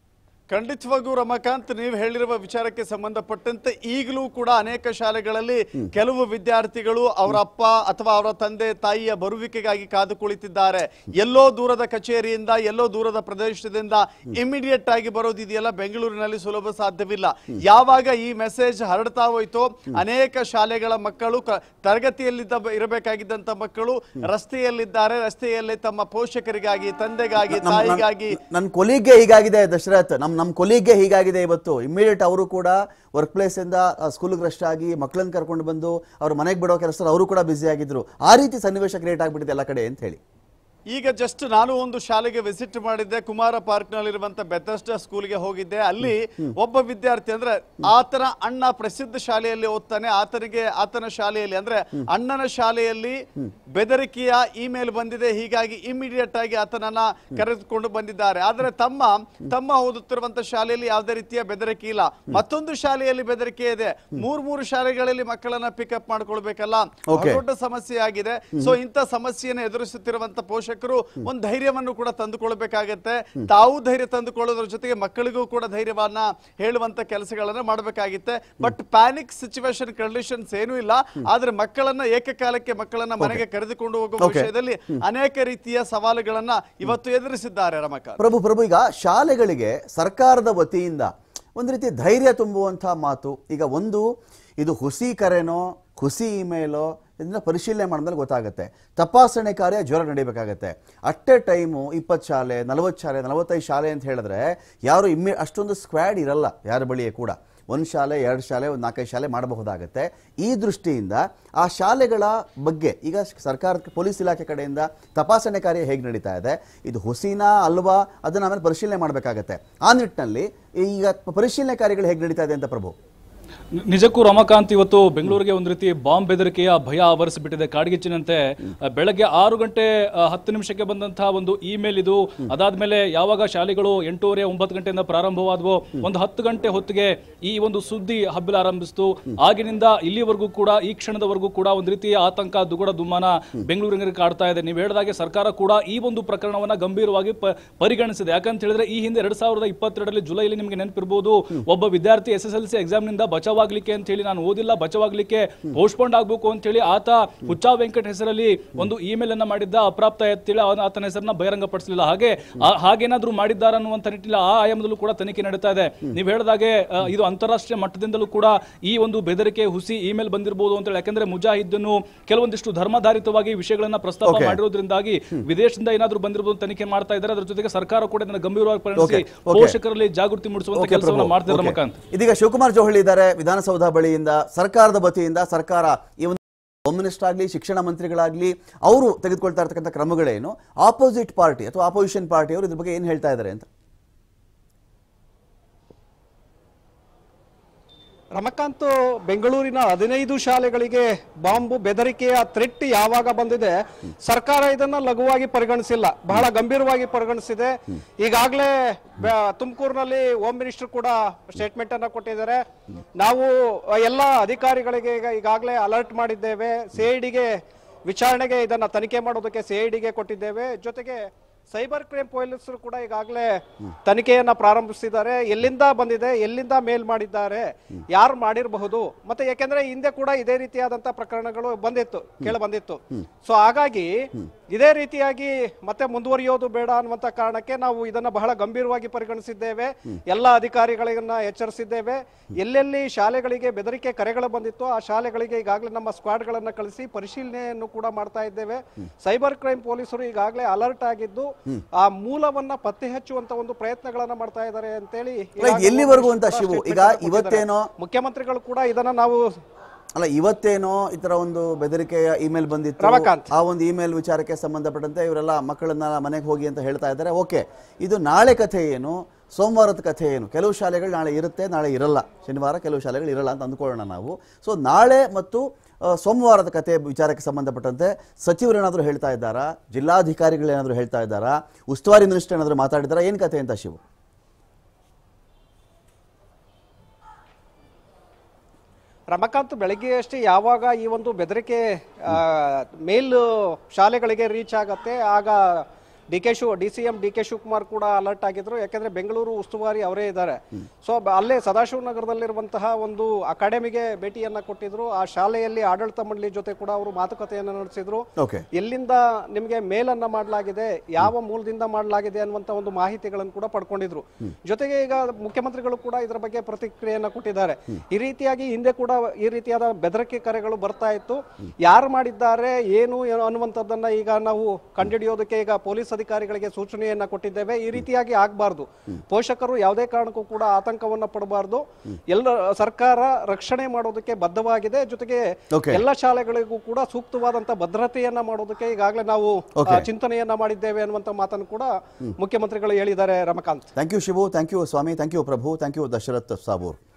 ಖಂಡಿತವಾಗೂ ರಮಾಕಾಂತ್ ನೀವು ಹೇಳಿರುವ ವಿಚಾರಕ್ಕೆ ಸಂಬಂಧಪಟ್ಟಂತೆ ಈಗಲೂ ಕೂಡ ಅನೇಕ ಶಾಲೆಗಳಲ್ಲಿ ಕೆಲವು ವಿದ್ಯಾರ್ಥಿಗಳು ಅವರ ಅಪ್ಪ ಅಥವಾ ಅವರ ತಂದೆ ತಾಯಿಯ ಬರುವಿಕೆಗಾಗಿ ಕಾದು ಕುಳಿತಿದ್ದಾರೆ ಎಲ್ಲೋ ದೂರದ ಕಚೇರಿಯಿಂದ ಎಲ್ಲೋ ದೂರದ ಪ್ರದೇಶದಿಂದ ಇಮಿಡಿಯೇಟ್ ಆಗಿ ಬರೋದಿದೆಯಲ್ಲ ಬೆಂಗಳೂರಿನಲ್ಲಿ ಸುಲಭ ಸಾಧ್ಯವಿಲ್ಲ ಯಾವಾಗ ಈ ಮೆಸೇಜ್ ಹರಡ್ತಾ ಹೋಯ್ತೋ ಅನೇಕ ಶಾಲೆಗಳ ಮಕ್ಕಳು ಕ- ತರಗತಿಯಲ್ಲಿದ್ದ ಇರಬೇಕಾಗಿದ್ದಂತ ಮಕ್ಕಳು ರಸ್ತೆಯಲ್ಲಿದ್ದಾರೆ ರಸ್ತೆಯಲ್ಲಿ ತಮ್ಮ ಪೋಷಕರಿಗಾಗಿ ತಂದೆಗಾಗಿ ತಾಯಿಗಾಗಿ
ನನ್ನ ಕೊಲೀಗ್ಗೆ ಹೀಗಾಗಿದೆ ದಶರಥ್ ನಮ್ ನಮ್ಮ ಕೊಲೀಗ್ಗೆ ಹೀಗಾಗಿದೆ ಇವತ್ತು ಇಮಿಡಿಯೇಟ್ ಅವರು ಕೂಡ ವರ್ಕ್ ಪ್ಲೇಸಿಂದ ಸ್ಕೂಲ್ಗೆ ರಶ್ ಆಗಿ ಮಕ್ಕಳನ್ನ ಕರ್ಕೊಂಡು ಬಂದು ಅವ್ರ ಮನೆಗೆ ಬಿಡೋ ಕೆಲಸದಲ್ಲಿ ಅವರು ಕೂಡ ಬ್ಯುಸಿ ಆಗಿದ್ರು ಆ ರೀತಿ ಸನ್ನಿವೇಶ ಕ್ರಿಯೇಟ್ ಆಗ್ಬಿಟ್ಟಿದೆ ಎಲ್ಲ ಕಡೆ ಅಂತ ಹೇಳಿ
ಈಗ ಜಸ್ಟ್ ನಾನು ಒಂದು ಶಾಲೆಗೆ ವಿಸಿಟ್ ಮಾಡಿದ್ದೆ ಕುಮಾರ ಪಾರ್ಕ್ ನಲ್ಲಿರುವಂತ ಬೆತಸ್ಟ ಸ್ಕೂಲ್ಗೆ ಹೋಗಿದ್ದೆ ಅಲ್ಲಿ ಒಬ್ಬ ವಿದ್ಯಾರ್ಥಿ ಅಂದ್ರೆ ಆತನ ಅಣ್ಣ ಪ್ರಸಿದ್ಧ ಶಾಲೆಯಲ್ಲಿ ಓದ್ತಾನೆ ಆತನಿಗೆ ಆತನ ಶಾಲೆಯಲ್ಲಿ ಅಂದ್ರೆ ಅಣ್ಣನ ಶಾಲೆಯಲ್ಲಿ ಬೆದರಿಕೆಯ ಇಮೇಲ್ ಬಂದಿದೆ ಹೀಗಾಗಿ ಇಮಿಡಿಯೇಟ್ ಆಗಿ ಆತನನ್ನ ಕರೆದುಕೊಂಡು ಬಂದಿದ್ದಾರೆ ಆದ್ರೆ ತಮ್ಮ ತಮ್ಮ ಓದುತ್ತಿರುವಂತ ಶಾಲೆಯಲ್ಲಿ ಯಾವುದೇ ರೀತಿಯ ಬೆದರಿಕೆ ಇಲ್ಲ ಮತ್ತೊಂದು ಶಾಲೆಯಲ್ಲಿ ಬೆದರಿಕೆ ಇದೆ ಮೂರ್ ಮೂರು ಶಾಲೆಗಳಲ್ಲಿ ಮಕ್ಕಳನ್ನ ಪಿಕಪ್ ಮಾಡ್ಕೊಳ್ಬೇಕಲ್ಲ ಬಹಳ
Okay.
ದೊಡ್ಡ ಸಮಸ್ಯೆ ಆಗಿದೆ ಸೊ ಇಂಥ ಸಮಸ್ಯೆಯನ್ನು ಎದುರಿಸುತ್ತಿರುವಂತ ಪೋಷಕರು ಒಂದು ಧೈರ್ಯವನ್ನು ಕೂಡ ತಂದುಕೊಳ್ಬೇಕಾಗತ್ತೆ ತಾವು ಧೈರ್ಯ ತಂದುಕೊಳ್ಳೋದ್ರ ಜೊತೆಗೆ ಮಕ್ಕಳಿಗೂ ಕೂಡ ಧೈರ್ಯವನ್ನ ಹೇಳುವಂತ ಕೆಲಸಗಳನ್ನ ಮಾಡಬೇಕಾಗಿತ್ತೆ ಬಟ್ ಪ್ಯಾನಿಕ್ ಸಿಚುವೇಶನ್ ಕಂಡೀಷನ್ಸ್ ಏನೂ ಇಲ್ಲ ಆದ್ರೆ ಮಕ್ಕಳನ್ನ ಏಕಕಾಲಕ್ಕೆ ಮಕ್ಕಳನ್ನ ಮನೆಗೆ ಕರೆದುಕೊಂಡು ಹೋಗುವ
Okay.
ವಿಷಯದಲ್ಲಿ ಅನೇಕ ರೀತಿಯ ಸವಾಲುಗಳನ್ನ ಇವತ್ತು ಎದುರಿಸಿದ್ದಾರೆ ರಮಕಾಂತ್
ಪ್ರಭು ಪ್ರಭು ಈಗ ಶಾಲೆಗಳಿಗೆ ಸರ್ಕಾರದ ವತಿಯಿಂದ ಒಂದು ರೀತಿ ಧೈರ್ಯ ತುಂಬುವಂಥ ಮಾತು ಈಗ ಒಂದು ಇದು ಹುಸಿ ಕರೆನೋ ಹುಸಿ ಇಮೇಲೋ ಇದನ್ನ ಪರಿಶೀಲನೆ ಮಾಡಿದ್ಮೇಲೆ ಗೊತ್ತಾಗುತ್ತೆ ತಪಾಸಣೆ ಕಾರ್ಯ ಜ್ವರ ನಡಿಬೇಕಾಗತ್ತೆ ಅಟ್ ಎ ಟೈಮು ಇಪ್ಪತ್ತು ಶಾಲೆ ನಲವತ್ತು ಶಾಲೆ ನಲವತ್ತೈದು ಶಾಲೆ ಅಂತ ಹೇಳಿದ್ರೆ ಯಾರು ಇಮ್ಮಿ ಅಷ್ಟೊಂದು ಸ್ಕ್ವಾಡ್ ಇರಲ್ಲ ಯಾರ ಬಳಿಯೇ ಕೂಡ ಒಂದು ಶಾಲೆ ಎರಡು ಶಾಲೆ ಒಂದು ನಾಲ್ಕೈದು ಶಾಲೆ ಮಾಡಬಹುದಾಗುತ್ತೆ ಈ ದೃಷ್ಟಿಯಿಂದ ಆ ಶಾಲೆಗಳ ಬಗ್ಗೆ ಈಗ ಸರ್ಕಾರದ ಪೊಲೀಸ್ ಇಲಾಖೆ ಕಡೆಯಿಂದ ತಪಾಸಣೆ ಕಾರ್ಯ ಹೇಗೆ ನಡೀತಾ ಇದೆ ಇದು ಹುಸಿನಾ ಅಲ್ವಾ ಅದನ್ನ ಆಮೇಲೆ ಪರಿಶೀಲನೆ ಮಾಡಬೇಕಾಗತ್ತೆ ಆ ನಿಟ್ಟಿನಲ್ಲಿ ಈಗ ಪರಿಶೀಲನೆ ಕಾರ್ಯಗಳು ಹೇಗೆ ನಡೀತಾ ಇದೆ ಅಂತ ಪ್ರಭು
ನಿ- ನಿಜಕ್ಕೂ ರಮಾಕಾಂತ್ ಇವತ್ತು ಬೆಂಗಳೂರಿಗೆ ಒಂದು ರೀತಿ ಬಾಂಬ್ ಬೆದರಿಕೆಯ ಭಯ ಆವರಿಸಿಬಿಟ್ಟಿದೆ ಕಾಡ್ಗಿಚ್ಚಿನಂತೆ ಆ, ಬೆಳಗ್ಗೆ ಆರು ಗಂಟೆ ಆ, ಹತ್ತು ನಿಮಿಷಕ್ಕೆ ಬಂದಂತಹ ಒಂದು ಇಮೇಲ್ ಇದು ಅದಾದ್ಮೇಲೆ ಯಾವಾಗ ಶಾಲೆಗಳು ಎಂಟೂವರೆ ಒಂಬತ್ತು ಗಂಟೆಯಿಂದ ಪ್ರಾರಂಭವಾದವು ಒಂದು ಹತ್ತು ಗಂಟೆ ಹೊತ್ತಿಗೆ ಈ ಒಂದು ಸುದ್ದಿ ಹಬ್ಬಲು ಆರಂಭಿಸಿತು ಆಗಿನಿಂದ ಇಲ್ಲಿವರೆಗೂ ಕೂಡ ಈ ಕ್ಷಣದವರೆಗೂ ಕೂಡ ಒಂದು ರೀತಿಯ ಆತಂಕ ದುಗುಡ ದುಮ್ಮಾನ ಬೆಂಗಳೂರಿನ ಕಾಡ್ತಾ ಇದೆ ನೀವು ಹೇಳಿದಾಗೆ ಸರ್ಕಾರ ಕೂಡ ಈ ಒಂದು ಪ್ರಕರಣವನ್ನ ಗಂಭೀರವಾಗಿ ಪ- ಪರಿಗಣಿಸಿದೆ ಯಾಕಂತ ಹೇಳಿದ್ರೆ ಈ ಹಿಂದೆ ಎರಡ್ ಸಾವಿರದ ಇಪ್ಪತ್ತೆರಡರಲ್ಲಿ ಜುಲೈಲಿ ನಿಮಗೆ ನೆನಪಿರ್ಬೋದು ಒಬ್ಬ ವಿದ್ಯಾರ್ಥಿ S S L C exam ನಿಂದ ಬಚಾವಾಗ್ಲಿಕ್ಕೆ ಅಂತ ಹೇಳಿ ನಾನು ಓದಿಲ್ಲ ಬಚಾವಾಗ್ಲಿಕ್ಕೆ ಪೋಸ್ಟ್ಪೋಂಡ್ ಆಗ್ಬೇಕು ಅಂತ ಹೇಳಿ ಆತ ಹುಚ್ಚಾ ವೆಂಕಟ್ ಹೆಸರಲ್ಲಿ ಒಂದು ಇಮೇಲ್ ಅನ್ನ ಮಾಡಿದ್ದ ಅಪ್ರಾಪ್ತ ಎತ್ತೇಳಿ ಅವನ ಆತನ ಹೆಸರನ್ನ ಬಹಿರಂಗಪಡಿಸಲಿಲ್ಲ ಹಾಗೆ ಆ- ಹಾಗೇನಾದ್ರೂ ಮಾಡಿದ್ದಾರ ಅನ್ನುವಂತ ನಿಟ್ಟಿನಲ್ಲಿ ಆ ಆಯಾಮದಲ್ಲೂ ಕೂಡ ತನಿಖೆ ನಡೀತಾ ಇದೆ ನೀವು ಹೇಳಿದಾಗೆ ಆ, ಇದು ಅಂತಾರಾಷ್ಟ್ರೀಯ ಮಟ್ಟದಿಂದಲೂ ಕೂಡ ಈ ಒಂದು ಬೆದರಿಕೆ ಹುಸಿ ಇಮೇಲ್ ಬಂದಿರಬಹುದು ಅಂತ ಹೇಳಿ ಯಾಕಂದ್ರೆ ಮುಜಾಹಿದ್ದನ್ನು ಕೆಲವೊಂದಿಷ್ಟು ಧರ್ಮಾಧಾರಿತವಾಗಿ ವಿಷಯಗಳನ್ನ ಪ್ರಸ್ತಾಪ
Okay.
ಮಾಡಿರೋದ್ರಿಂದಾಗಿ ವಿದೇಶದಿಂದ ಏನಾದ್ರೂ ಬಂದಿರಬಹುದು ತನಿಖೆ ಮಾಡ್ತಾ ಇದ್ದಾರೆ ಅದ್ರ ಜೊತೆಗೆ ಸರ್ಕಾರ ಕೂಡ ಇದನ್ನ ಗಂಭೀರವಾಗಿ ಪರಿಗಣಿಸಿ
Okay. Okay.
ಪೋಷಕರಲ್ಲಿ ಜಾಗೃತಿ ಮೂಡಿಸುವಂತ
ಓಕೆ
ಕೆಲಸವನ್ನ
ಪ್ರಭು,
ಮಾಡ್ತಿದ್ದಾರೆ
ಓಕೆ.
ರಮಕಾಂತ್
ಇದೀಗ ಶಿವಕುಮಾರ್ ಜೋಹಳಿ ಇದ್ದಾರೆ ವಿಧಾನಸೌಧ ಬಳಿಯಿಂದ ಸರ್ಕಾರದ ವತಿಯಿಂದ ಸರ್ಕಾರ ಈ ಒಂದು ಹೋಮ್ ಮಿನಿಸ್ಟರ್ ಆಗಲಿ ಶಿಕ್ಷಣ ಮಂತ್ರಿಗಳಾಗಲಿ ಅವರು ತೆಗೆದುಕೊಳ್ತಾ ಇರ್ತಕ್ಕಂಥ ಕ್ರಮಗಳೇನು ಆಪೋಸಿಟ್ ಪಾರ್ಟಿ ಅಥವಾ ಆಪೋಸಿಷನ್ ಪಾರ್ಟಿಯವರು ಇದ್ರ ಬಗ್ಗೆ ಏನು ಹೇಳ್ತಾ ಇದ್ದಾರೆ ಅಂತ
ರಮಕಾಂತ್ ಬೆಂಗಳೂರಿನ ಹದಿನೈದು ಶಾಲೆಗಳಿಗೆ ಬಾಂಬು ಬೆದರಿಕೆಯ ಥ್ರೆಟ್ ಯಾವಾಗ ಬಂದಿದೆ ಸರ್ಕಾರ ಇದನ್ನ ಲಘುವಾಗಿ ಪರಿಗಣಿಸಿಲ್ಲ ಬಹಳ ಗಂಭೀರವಾಗಿ ಪರಿಗಣಿಸಿದೆ ಈಗಾಗಲೇ ತುಮಕೂರಿನಲ್ಲಿ ಹೋಮ್ ಮಿನಿಸ್ಟರ್ ಕೂಡ ಸ್ಟೇಟ್ಮೆಂಟ್ ಅನ್ನ ಕೊಟ್ಟಿದ್ದಾರೆ ನಾವು ಎಲ್ಲ ಅಧಿಕಾರಿಗಳಿಗೆ ಈಗ ಈಗಾಗಲೇ ಅಲರ್ಟ್ ಮಾಡಿದ್ದೇವೆ ಸಿಐಡಿಗೆ ವಿಚಾರಣೆಗೆ ಇದನ್ನ ತನಿಖೆ ಮಾಡೋದಕ್ಕೆ ಸಿಐಡಿಗೆ ಕೊಟ್ಟಿದ್ದೇವೆ ಜೊತೆಗೆ ಸೈಬರ್ ಕ್ರೈಮ್ ಪೊಲೀಸರು ಕೂಡ ಈಗಾಗಲೇ ತನಿಖೆಯನ್ನ ಪ್ರಾರಂಭಿಸಿದ್ದಾರೆ ಎಲ್ಲಿಂದ ಬಂದಿದೆ ಎಲ್ಲಿಂದ ಮೇಲ್ ಮಾಡಿದ್ದಾರೆ ಯಾರು ಮಾಡಿರಬಹುದು ಮತ್ತೆ ಯಾಕೆಂದ್ರೆ ಹಿಂದೆ ಕೂಡ ಇದೇ ರೀತಿಯಾದಂತ ಪ್ರಕರಣಗಳು ಬಂದಿತ್ತು ಕೇಳ ಬಂದಿತ್ತು ಸೊ ಹಾಗಾಗಿ ಇದೇ ರೀತಿಯಾಗಿ ಮತ್ತೆ ಮುಂದುವರಿಯೋದು ಬೇಡ ಅನ್ನುವಂತ ಕಾರಣಕ್ಕೆ ನಾವು ಇದನ್ನ ಬಹಳ ಗಂಭೀರವಾಗಿ ಪರಿಗಣಿಸಿದ್ದೇವೆ ಎಲ್ಲ ಅಧಿಕಾರಿಗಳನ್ನ ಎಚ್ಚರಿಸಿದ್ದೇವೆ ಎಲ್ಲೆಲ್ಲಿ ಶಾಲೆಗಳಿಗೆ ಬೆದರಿಕೆ ಕರೆಗಳು ಬಂದಿತ್ತು ಆ ಶಾಲೆಗಳಿಗೆ ಈಗಾಗಲೇ ನಮ್ಮ ಸ್ಕ್ವಾಡ್ಗಳನ್ನ ಕಳಿಸಿ ಪರಿಶೀಲನೆಯನ್ನು ಕೂಡ ಮಾಡ್ತಾ ಇದ್ದೇವೆ ಸೈಬರ್ ಕ್ರೈಮ್ ಪೊಲೀಸರು ಈಗಾಗಲೇ ಅಲರ್ಟ್ ಆಗಿದ್ದು ಆ ಮೂಲವನ್ನ ಪತ್ತೆ ಹಚ್ಚುವಂತ ಒಂದು ಪ್ರಯತ್ನಗಳನ್ನ ಮಾಡ್ತಾ ಇದ್ದಾರೆ ಅಂತೇಳಿ
ಅಲ್ಲ, ಇದು ಎಲ್ಲಿವರೆಗೂ ಅಂತ ಶಿವು? ಈಗ ಇವತ್ತೇನೋ-
ಮುಖ್ಯಮಂತ್ರಿಗಳು ಕೂಡ ಇದನ್ನ ನಾವು
ಅಲ್ಲ ಇವತ್ತೇನೋ ಈ ತರ ಒಂದು ಬೆದರಿಕೆಯ ಇಮೇಲ್ ಬಂದಿತ್ತು
ರಮಾಕಾಂತ್.
ಆ ಒಂದು ಇಮೇಲ್ ವಿಚಾರಕ್ಕೆ ಸಂಬಂಧಪಟ್ಟಂತೆ ಇವರೆಲ್ಲ ಮಕ್ಕಳನ್ನ ಮನೆಗೆ ಹೋಗಿ ಅಂತ ಹೇಳ್ತಾ ಇದ್ದಾರೆ ಓಕೆ ಇದು ನಾಳೆ ಕಥೆ ಏನು ಸೋಮವಾರದ ಕಥೆ ಏನು ಕೆಲವು ಶಾಲೆಗಳು ನಾಳೆ ಇರುತ್ತೆ ನಾಳೆ ಇರಲ್ಲ ಶನಿವಾರ ಕೆಲವು ಶಾಲೆಗಳು ಇರಲ್ಲ ಅಂತ ಅಂದ್ಕೊಳ್ಳೋಣ ನಾವು ಸೊ ನಾಳೆ ಮತ್ತು ಆ, ಸೋಮವಾರದ ಕಥೆ ವಿಚಾರಕ್ಕೆ ಸಂಬಂಧಪಟ್ಟಂತೆ ಸಚಿವರು ಏನಾದರೂ ಹೇಳ್ತಾ ಇದ್ದಾರಾ ಜಿಲ್ಲಾಧಿಕಾರಿಗಳು ಏನಾದರೂ ಹೇಳ್ತಾ ಇದ್ದಾರಾ ಉಸ್ತುವಾರಿ ಮಿನಿಸ್ಟರ್ ಏನಾದರೂ ಮಾತಾಡಿದಾರಾ ಏನು ಕಥೆ ಅಂತ ಶಿವು
ರಮಕಾಂತ್ ಬೆಳಗ್ಗೆ ಅಷ್ಟೇ ಯಾವಾಗ ಈ ಒಂದು ಬೆದರಿಕೆ ಆ, ಮೇಲ್ ಶಾಲೆಗಳಿಗೆ ರೀಚ್ ಆಗತ್ತೆ ಆಗ D K Shiva D C M D K Shivakumar ಕೂಡ ಅಲರ್ಟ್ ಆಗಿದ್ರು ಯಾಕಂದ್ರೆ ಬೆಂಗಳೂರು ಉಸ್ತುವಾರಿ ಅವರೇ ಇದ್ದಾರೆ ಸೊ ಅಲ್ಲೇ ಸದಾಶಿವನಗರದಲ್ಲಿರುವಂತಹ ಒಂದು ಅಕಾಡೆಮಿಗೆ ಭೇಟಿಯನ್ನ ಕೊಟ್ಟಿದ್ರು ಆ ಶಾಲೆಯಲ್ಲಿ ಆಡಳಿತ ಮಂಡಳಿ ಜೊತೆ ಕೂಡ ಅವರು ಮಾತುಕತೆಯನ್ನ ನಡೆಸಿದ್ರು
ಓಕೆ
ಎಲ್ಲಿಂದ ನಿಮಗೆ ಮೇಲನ್ನ ಮಾಡಲಾಗಿದೆ ಯಾವ ಮೂಲದಿಂದ ಮಾಡಲಾಗಿದೆ ಅನ್ನುವಂತ ಒಂದು ಮಾಹಿತಿಗಳನ್ನು ಕೂಡ ಪಡ್ಕೊಂಡಿದ್ರು ಜೊತೆಗೆ ಈಗ ಮುಖ್ಯಮಂತ್ರಿಗಳು ಕೂಡ ಇದರ ಬಗ್ಗೆ ಪ್ರತಿಕ್ರಿಯೆಯನ್ನ ಕೊಟ್ಟಿದ್ದಾರೆ ಈ ರೀತಿಯಾಗಿ ಹಿಂದೆ ಕೂಡ ಈ ರೀತಿಯಾದ ಬೆದರಿಕೆ ಕರೆಗಳು ಬರ್ತಾ ಇತ್ತು ಯಾರು ಮಾಡಿದ್ದಾರೆ ಏನು ಏನು ಅನ್ನುವಂಥದ್ದನ್ನ ಈಗ ನಾವು ಕಂಡುಹಿಡಿಯೋದಕ್ಕೆ ಈಗ ಪೊಲೀಸ್ ಅಧಿಕಾರಿಗಳಿಗೆ ಸೂಚನೆಯನ್ನ ಕೊಟ್ಟಿದ್ದೇವೆ ಈ ರೀತಿಯಾಗಿ ಆಗಬಾರ್ದು ಪೋಷಕರು ಯಾವುದೇ ಕಾರಣಕ್ಕೂ ಕೂಡ ಆತಂಕವನ್ನ ಪಡಬಾರ್ದು ಎಲ್ಲ ಸರ್ಕಾರ ರಕ್ಷಣೆ ಮಾಡೋದಕ್ಕೆ ಬದ್ಧವಾಗಿದೆ ಜೊತೆಗೆ
Okay.
ಎಲ್ಲ ಶಾಲೆಗಳಿಗೂ ಕೂಡ ಸೂಕ್ತವಾದಂತ ಭದ್ರತೆಯನ್ನ ಮಾಡೋದಕ್ಕೆ ಈಗಾಗಲೇ ನಾವು ಆ,
Okay.
ಚಿಂತನೆಯನ್ನ ಮಾಡಿದ್ದೇವೆ ಅನ್ನುವಂತ ಮಾತನ್ನು ಕೂಡ ಮುಖ್ಯಮಂತ್ರಿಗಳು ಹೇಳಿದ್ದಾರೆ Ramakant
thank you Shivu thank you Swami thank you Prabhu thank you Dasharath ಸಾಬೂರ್